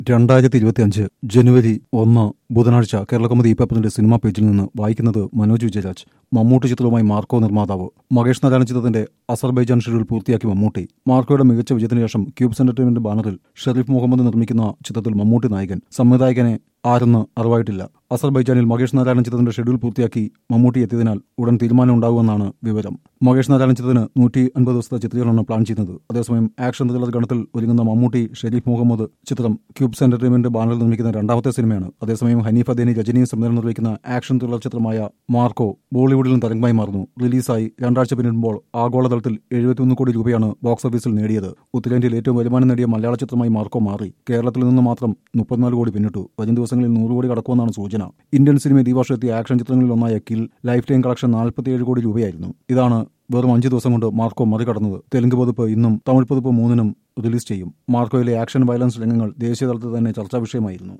രണ്ടായിരത്തി ഇരുപത്തിയഞ്ച് ജനുവരി ഒന്ന് ബുധനാഴ്ച കേരളകൗമുദി ഈ പേപ്പറിന്റെ സിനിമാ പേജിൽ നിന്ന് വായിക്കുന്നത് മനോജ് വിജയരാജ് മമ്മൂട്ടി ചിത്രവുമായി മാർക്കോ നിർമ്മാതാവ് മഹേഷ് നാരായണ ചിത്രത്തിന്റെ അസർബൈജാൻ ഷെഡ്യൂൾ പൂർത്തിയാക്കി മമ്മൂട്ടി മാർക്കോയുടെ മികച്ച വിജയത്തിന് ശേഷം ക്യൂബ്സ് എന്റർടൈൻമെന്റ് ബാനറിൽ ഷെറീഫ് മുഹമ്മദ് നിർമ്മിക്കുന്ന ചിത്രത്തിൽ മമ്മൂട്ടി നായകൻ സംവിധായകനെ ആരെന്ന് അറിവായിട്ടില്ല അസർബൈജാനിൽ മഹേഷ് നാരായണൻ ചിത്രത്തിന്റെ ഷെഡ്യൂൾ പൂർത്തിയാക്കി മമ്മൂട്ടി എത്തിയതിനാൽ ഉടൻ തീരുമാനം ഉണ്ടാകുമെന്നാണ് വിവരം മഹേഷ് നാരായണൻ ചിത്രത്തിന് നൂറ്റി അൻപത് ദിവസത്തെ ചിത്രീകരണമാണ് പ്ലാൻ ചെയ്യുന്നത് അതേസമയം ആക്ഷൻ ത്രില്ലർ ഗണത്തിൽ ഒരുങ്ങുന്ന മമ്മൂട്ടി ഷെരീഫ് മുഹമ്മദ് ചിത്രം ക്യൂബ്സ് എന്റർടൈൻമെന്റ് ബാനറിൽ നിർമ്മിക്കുന്ന രണ്ടാമത്തെ സിനിമയാണ് അതേസമയം ഹനീഫ് അദേനി രജനിയും സംവിധാനം നിർവഹിക്കുന്ന ആക്ഷൻ ത്രില്ലർ ചിത്രമായ മാർക്കോ ബോളിവുഡിലും തരംഗമായി മാറുന്നു റിലീസായി രണ്ടാഴ്ച പിന്നിടുമ്പോൾ ആഗോളതലത്തിൽ എഴുപത്തിയൊന്ന് കോടി രൂപയാണ് ബോക്സ് ഓഫീസിൽ നേടിയത് ഉത്തരേന്ത്യയിൽ ഏറ്റവും വരുമാനം നേടിയ മലയാള ചിത്രമായി മാർക്കോ മാറി കേരളത്തിൽ നിന്ന് മാത്രം മുപ്പത്തിനാല് കോടി പിന്നിട്ടു വരും ദിവസങ്ങളിൽ നൂറ് കോടി കടക്കുമെന്നാണ് സൂചന ഇന്ത്യൻ സിനിമയിൽ ഈ വർഷത്തെ ആക്ഷൻ ചിത്രങ്ങളിൽ ഒന്നായ കിൽ ലൈഫ് ടൈം കളക്ഷൻ നാൽപ്പത്തിയേഴ് കോടി രൂപയായിരുന്നു ഇതാണ് വെറും അഞ്ച് ദിവസം കൊണ്ട് മാർക്കോ മറികടന്നത് തെലുങ്ക് പതിപ്പ് ഇന്നും തമിഴ് പതിപ്പ് മൂന്നിനും റിലീസ് ചെയ്യും മാർക്കോയിലെ ആക്ഷൻ വയലൻസ് രംഗങ്ങൾ ദേശീയ തലത്തിൽ തന്നെ ചർച്ചാ വിഷയമായിരുന്നു